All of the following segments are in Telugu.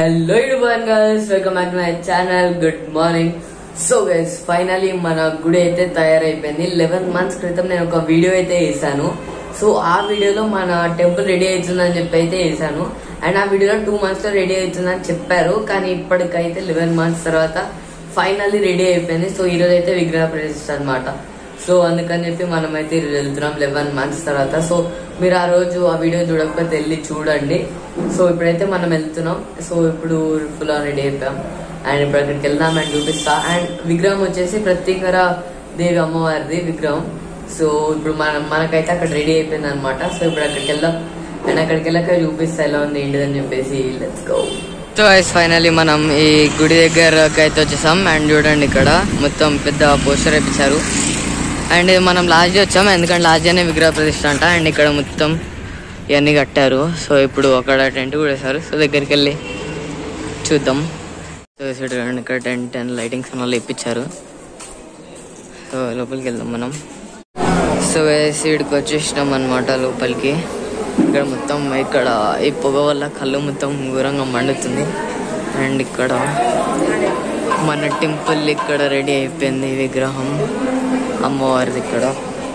Hello boy girls welcome back to my channel good morning so guys finally మన గుడి అయితే తయారైపోయింది లెవెన్ మంత్స్ క్రితం నేను ఒక వీడియో అయితే వేసాను సో ఆ వీడియోలో మన టెంపుల్ రెడీ అవుతుందని చెప్పి అయితే వేసాను అండ్ ఆ వీడియోలో టూ మంత్స్ లో రెడీ అవుతుందని చెప్పారు కానీ ఇప్పటికైతే లెవెన్ మంత్స్ తర్వాత ఫైనల్లీ రెడీ అయిపోయింది సో ఈ రోజు అయితే విగ్రహ ప్రతిష్ట అనమాట సో అందుకని చెప్పి మనం అయితే ఈరోజు వెళ్తున్నాం లెవెన్ మంత్స్ తర్వాత సో మీరు ఆ రోజు ఆ వీడియో చూడకపోతే వెళ్ళి చూడండి సో ఇప్పుడైతే మనం వెళ్తున్నాం సో ఇప్పుడు ఫుల్ రెడీ అయిపోయాం అండ్ ఇప్పుడు అక్కడికి వెళ్దాం అండ్ చూపిస్తా అండ్ విగ్రహం వచ్చేసి ప్రత్యేకర దేవి అమ్మవారిది విగ్రహం సో ఇప్పుడు మనం మనకైతే అక్కడ రెడీ అయిపోయింది అనమాట సో ఇప్పుడు అక్కడికి వెళ్దాం అండ్ అక్కడికి వెళ్ళాక చూపిస్తా ఎలా ఉంది ఏంటిదని చెప్పేసి లెట్స్ గో సో ఐస్ ఫైనలీ మనం ఈ గుడి దగ్గరకి అయితే వచ్చేసాం అండ్ చూడండి ఇక్కడ మొత్తం పెద్ద పోస్టర్ వేపించారు అండ్ ఇది మనం లాస్ట్ డే వచ్చాం ఎందుకంటే లాస్ట్ డేనే విగ్రహ ప్రతిష్ట అంట అండ్ ఇక్కడ మొత్తం ఇవన్నీ కట్టారు సో ఇప్పుడు అక్కడ టెంట్ కూడా వేశారు సో దగ్గరికి వెళ్ళి చూద్దాం సో చూడండి ఇక్కడ టెంట్ అండ్ లైటింగ్స్ అన్నీ ఇప్పించారు సో లోపలికి వెళ్దాం మనం సో సీడ్కి వచ్చేసినాం అనమాట లోపలికి ఇక్కడ మొత్తం ఇక్కడ ఈ పొగ వల్ల కళ్ళు మొత్తం ఘోరంగా మండుతుంది అండ్ ఇక్కడ మన టెంపుల్ ఇక్కడ రెడీ అయిపోయింది విగ్రహం అమ్మవారిది ఇక్కడ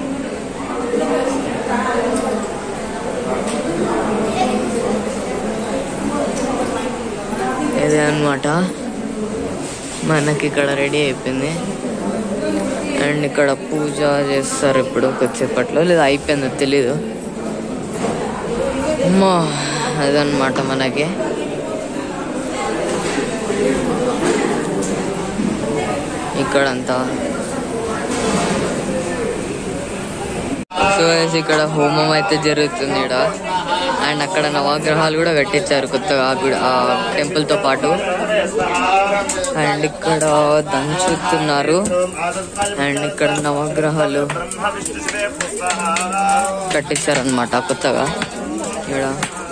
ఇదే అనమాట మనకి ఇక్కడ రెడీ అయిపోయింది అండ్ ఇక్కడ పూజ చేస్తారు ఇప్పుడు కొద్దిసేపట్లో లేదా అయిపోయిందో తెలీదు అమ్మా అదనమాట మనకి ఇక్కడంతా సో guys, ఇక్కడ హోమం అయితే జరుగుతుంది ఇక్కడ అండ్ అక్కడ నవగ్రహాలు కూడా కట్టించారు కొత్తగా ఆ గుడి ఆ టెంపుల్ తో పాటు అండ్ ఇక్కడ దంచుతున్నారు అండ్ ఇక్కడ నవగ్రహాలు కట్టించారు అనమాట కొత్తగా ఇక్కడ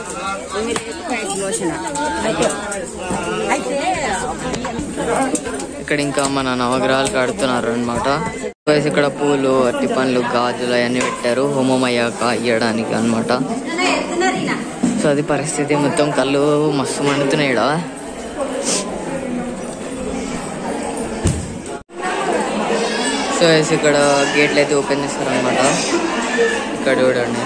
ఇక్కడ ఇంకా మన నవగ్రహాలు కడుతున్నారు అనమాట ఇక్కడ పూలు అట్టి పండ్లు గాజులు అవన్నీ పెట్టారు హోమం అయ్యాక ఇయ్యడానికి అనమాట సో అది పరిస్థితి మొత్తం కళ్ళు మస్తు మండుతున్నాయి ఈడ సో వేసి ఇక్కడ గేట్లు అయితే ఓపెన్ చేస్తారు అనమాట ఇక్కడ చూడండి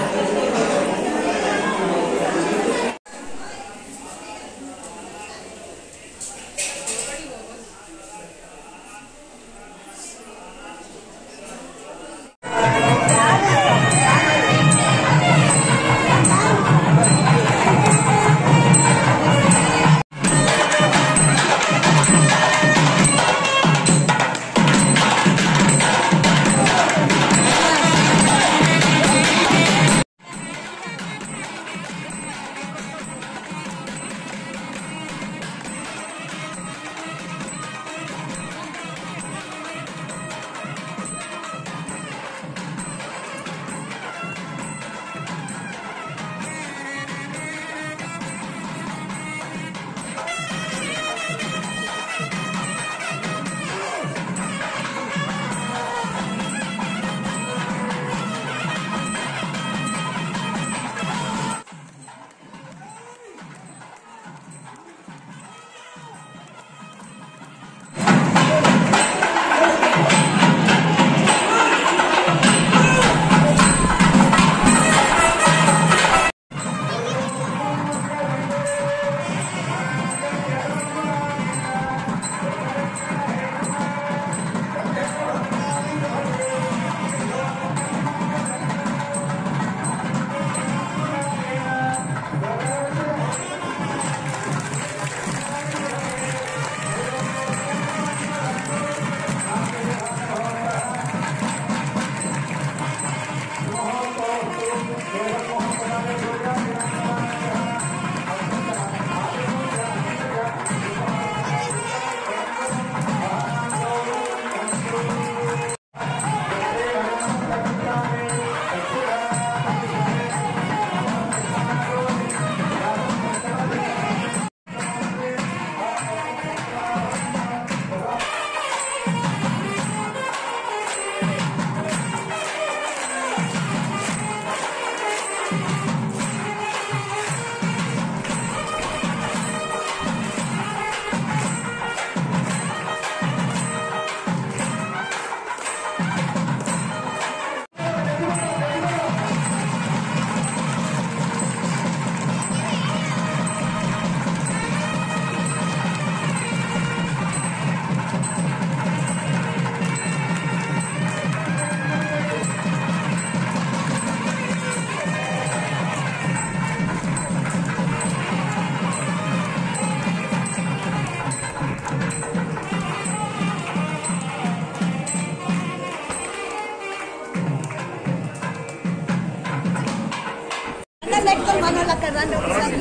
దండం పెట్టుకొని మన వాళ్ళు అక్కడ రండి ఒకసారి.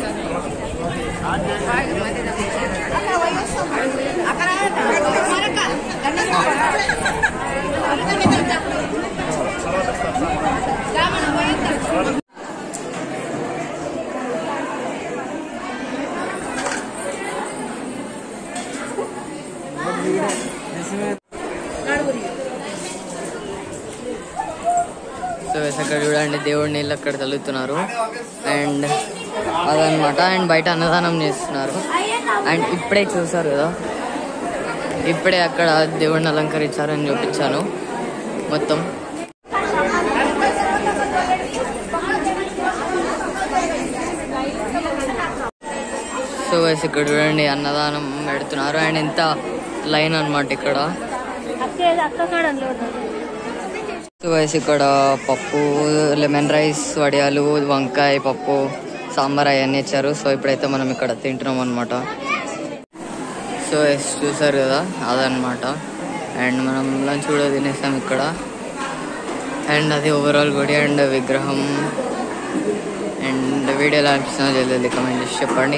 అక్కడ పోయేస్తాం. అక్కడ మరొక దండం రామన్న పోయేస్తాం. సో అక్కడ చూడండి దేవుడి నీళ్ళు అక్కడ చల్లుతున్నారు అండ్ అదనమాట అండ్ బయట అన్నదానం చేస్తున్నారు అండ్ ఇప్పుడే చూసారు కదా ఇప్పుడే అక్కడ దేవుడిని అలంకరించారని చూపించాను మొత్తం సో guys, ఇక్కడ చూడండి అన్నదానం పెడుతున్నారు అండ్ ఎంత లైన్ అన్నమాట ఇక్కడ సో guys, ఇక్కడ పప్పు లెమన్ రైస్ వడియాలు వంకాయ పప్పు సాంబార్ అవన్నీ ఇచ్చారు సో ఇప్పుడైతే మనం ఇక్కడ తింటున్నాం అనమాట సో guys, చూసారు కదా అదనమాట అండ్ మనం లంచ్ కూడా తినేసాం ఇక్కడ అండ్ అది ఓవరాల్ గుడి అండ్ విగ్రహం అండ్ వీడియో ఎలా అనిపిస్తుందో తెలియదు కమెంట్ చేసి చెప్పండి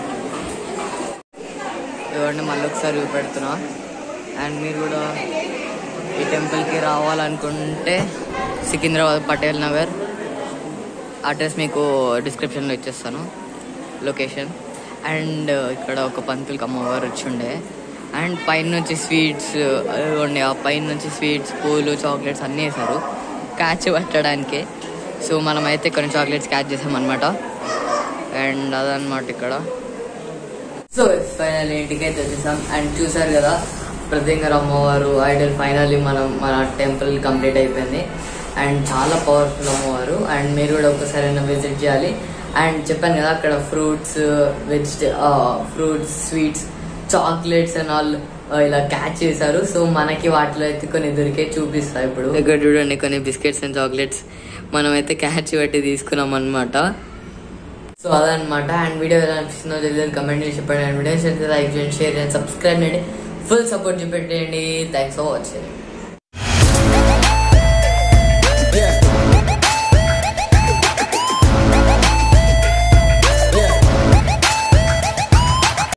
ఇవన్నీ మళ్ళీ ఒకసారి చూపెడుతున్నా అండ్ మీరు కూడా ఈ టెంపుల్కి రావాలనుకుంటే సికింద్రాబాద్ పటేల్ నగర్ అడ్రస్ మీకు డిస్క్రిప్షన్లో ఇచ్చేస్తాను లొకేషన్ అండ్ ఇక్కడ ఒక పంతులకి అమ్మవారు వచ్చి ఉండే అండ్ పైన నుంచి స్వీట్స్ ఉండే ఆ పైన నుంచి స్వీట్స్ పూలు చాక్లెట్స్ అన్నీ వేశారు క్యాచ్ పట్టడానికి సో మనమైతే కొన్ని చాక్లెట్స్ క్యాచ్ చేసామన్నమాట అండ్ అదనమాట ఇక్కడ సో ఫైనల్ ఇంటికి అయితే వచ్చేసాం అండ్ చూసారు కదా ప్రత్యేకర అమ్మవారు ఐడల్ ఫైనల్లీ మనం మన టెంపుల్ కంప్లీట్ అయిపోయింది అండ్ చాలా పవర్ఫుల్ అమ్మవారు అండ్ మీరు కూడా ఒకసారి విజిట్ చేయాలి అండ్ చెప్పాను కదా అక్కడ ఫ్రూట్స్ వెజిట fruits sweets chocolates and all ఇలా క్యాచ్ చేశారు సో మనకి వాటిలో అయితే కొన్ని దొరికే చూపిస్తా ఇప్పుడు ఇక్కడ చూడండి కొన్ని బిస్కెట్స్ అండ్ చాక్లెట్స్ మనమైతే క్యాచ్ పెట్టి తీసుకున్నాం అనమాట సో అదనమాట అండ్ వీడియో ఎలా అనిపిస్తుందో తెలియదు కమెంట్ చేసి చెప్పండి అండ్ వీడియోస్ అయితే లైక్ చేయండి షేర్ చేయండి సబ్స్క్రైబ్ చేయండి ఫుల్ సపోర్ట్ చూపెట్టేయండి థ్యాంక్స్ ఫర్ వాచింగ్